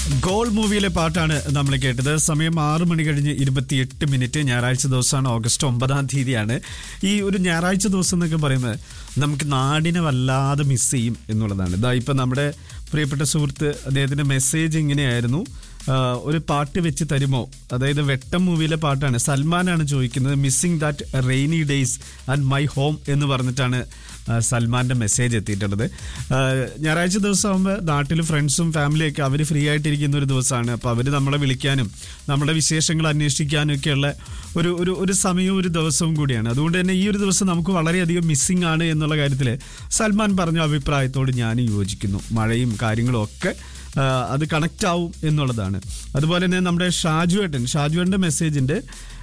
goal മൂവിയിലെ പാട്ടാണ് നമ്മൾ കേട്ടത് സമയം ആറ് മണി കഴിഞ്ഞ് ഇരുപത്തിയെട്ട് മിനിറ്റ് ഞായറാഴ്ച ദിവസമാണ് ഓഗസ്റ്റ് ഒമ്പതാം തീയതിയാണ് ഈ ഒരു ഞായറാഴ്ച ദിവസം എന്നൊക്കെ പറയുന്നത് നമുക്ക് നാടിനെ വല്ലാതെ മിസ് ചെയ്യും എന്നുള്ളതാണ് ഇതാ ഇപ്പം നമ്മുടെ പ്രിയപ്പെട്ട സുഹൃത്ത് അദ്ദേഹത്തിൻ്റെ മെസ്സേജ് ഇങ്ങനെയായിരുന്നു ആ, ഒരു പാട്ട് വെച്ച് തരുമോ അതായത് വെട്ടം മൂവിയിലെ പാട്ടാണ് സൽമാനാണ് ചോദിക്കുന്നത് missing that rainy days and my home എന്ന് പറഞ്ഞിട്ടാണ് ആ, സൽമാന്റെ മെസ്സേജ് എത്തിയിട്ടുള്ളത് ആ, ഞായറാഴ്ച ദിവസം ആകുമ്പോൾ നാട്ടിൽ ഫ്രണ്ട്സും ഫാമിലിയൊക്കെ അവർ ഫ്രീ ആയിട്ടിരിക്കുന്ന ഒരു ദിവസമാണ് അപ്പോൾ അവർ നമ്മളെ വിളിക്കാനും നമ്മുടെ വിശേഷങ്ങൾ അന്വേഷിക്കാനും ഒക്കെയുള്ള ഒരു ഒരു ഒരു സമയവും ഒരു ദിവസവും കൂടിയാണ് അതുകൊണ്ട് തന്നെ ഈ ഒരു ദിവസം നമുക്ക് വളരെയധികം മിസ്സിംഗ് ആണ് എന്നുള്ള കാര്യത്തിൽ സൽമാൻ പറഞ്ഞ അഭിപ്രായത്തോട് ഞാൻ യോജിക്കുന്നു മഴയും കാര്യങ്ങളും ഒക്കെ ആ, അത് കണക്റ്റ് ആവും എന്നുള്ളതാണ് അതുപോലെ തന്നെ നമ്മുടെ ഷാജുവേട്ടൻ ഷാജുവേട്ടൻ്റെ മെസ്സേജിൻ്റെ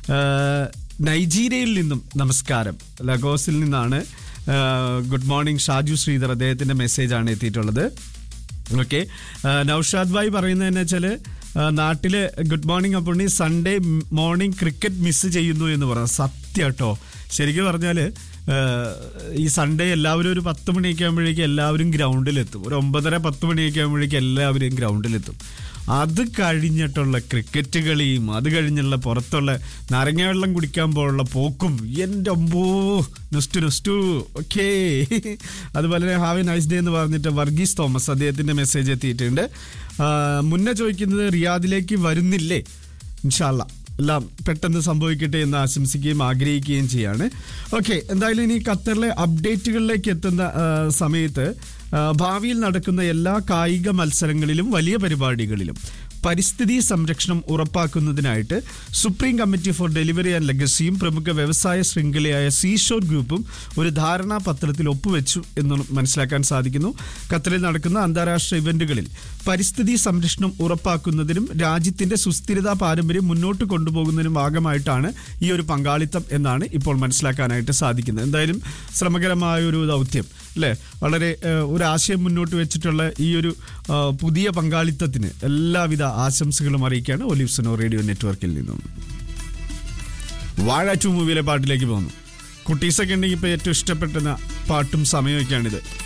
നൈജീരിയയിൽ നിന്നും നമസ്കാരം ലഗോസിൽ നിന്നാണ് ഗുഡ് മോർണിംഗ് ഷാജു ശ്രീധർ അദ്ദേഹത്തിൻ്റെ മെസ്സേജാണ് എത്തിയിട്ടുള്ളത് ഓക്കെ നൌഷാദ് ഭായ് പറയുന്നത് എന്ന് വെച്ചാൽ നാട്ടില് good morning Appunni Sunday morning cricket miss ചെയ്യുന്നു എന്ന് പറഞ്ഞു സത്യം കേട്ടോ ശരിക്കും പറഞ്ഞാൽ ഈ സൺഡേ എല്ലാവരും ഒരു പത്ത് മണിയൊക്കെ ആകുമ്പോഴേക്കും എല്ലാവരും ഗ്രൗണ്ടിലെത്തും ഒരു ഒമ്പതര പത്ത് മണിയൊക്കെ ആകുമ്പോഴേക്കും എല്ലാവരും ഗ്രൗണ്ടിലെത്തും അത് കഴിഞ്ഞിട്ടുള്ള ക്രിക്കറ്റ് കളിയും അത് കഴിഞ്ഞുള്ള പുറത്തുള്ള നാരങ്ങ വെള്ളം കുടിക്കാൻ പോലുള്ള പോക്കും എൻ്റെ അമ്പോ നുസ്റ്റു നുസ്റ്റു ഓക്കേ അതുപോലെ തന്നെ ഹാവ് എ നൈസ് ഡേ എന്ന് പറഞ്ഞിട്ട് വർഗീസ് തോമസ് അദ്ദേഹത്തിൻ്റെ മെസ്സേജ് എത്തിയിട്ടുണ്ട് ആ, മുന്നേ ചോദിക്കുന്നത് റിയാദിലേക്ക് വരുന്നില്ലേ ഇൻഷാല്ല എല്ലാം പെട്ടെന്ന് സംഭവിക്കട്ടെ എന്ന് ആശംസിക്കുകയും ആഗ്രഹിക്കുകയും ചെയ്യാണ് ഓക്കെ എന്തായാലും ഇനി ഖത്തറിലെ അപ്ഡേറ്റുകളിലേക്ക് എത്തുന്ന ആ, സമയത്ത് ആ, ഭാവിയിൽ നടക്കുന്ന എല്ലാ കായിക മത്സരങ്ങളിലും വലിയ പരിപാടികളിലും പരിസ്ഥിതി സംരക്ഷണം ഉറപ്പാക്കുന്നതിനായിട്ട് supreme committee for delivery and ലെഗസിയും പ്രമുഖ വ്യവസായ ശൃംഖലയായ സീഷോർ ഗ്രൂപ്പും ഒരു ധാരണാപത്രത്തിൽ ഒപ്പുവെച്ചു എന്ന് മനസ്സിലാക്കാൻ സാധിക്കുന്നു ഖത്തറിൽ നടക്കുന്ന അന്താരാഷ്ട്ര ഇവന്റുകളിൽ പരിസ്ഥിതി സംരക്ഷണം ഉറപ്പാക്കുന്നതിനും രാജ്യത്തിന്റെ സുസ്ഥിരതാ പാരമ്പര്യം മുന്നോട്ട് കൊണ്ടുപോകുന്നതിനും ഭാഗമായിട്ടാണ് ഈ ഒരു പങ്കാളിത്തം എന്നാണ് ഇപ്പോൾ മനസ്സിലാക്കാനായിട്ട് സാധിക്കുന്നത് എന്തായാലും ശ്രമകരമായ ഒരു ദൗത്യം അല്ലേ വളരെ ഏഹ്, ഒരു ആശയം മുന്നോട്ട് വെച്ചിട്ടുള്ള ഈ ഒരു ആ, പുതിയ പങ്കാളിത്തത്തിന് എല്ലാവിധ ആശംസകളും അറിയിക്കുകയാണ് ഒലിവ്സനോ റേഡിയോ നെറ്റ്വർക്കിൽ നിന്നും വാഴ ടു മൂവിയിലെ പാട്ടിലേക്ക് പോകുന്നു കുട്ടീസൊക്കെ ഉണ്ടെങ്കിൽ ഇപ്പോൾ ഏറ്റവും ഇഷ്ടപ്പെടുന്ന പാട്ടും സമയമൊക്കെയാണിത്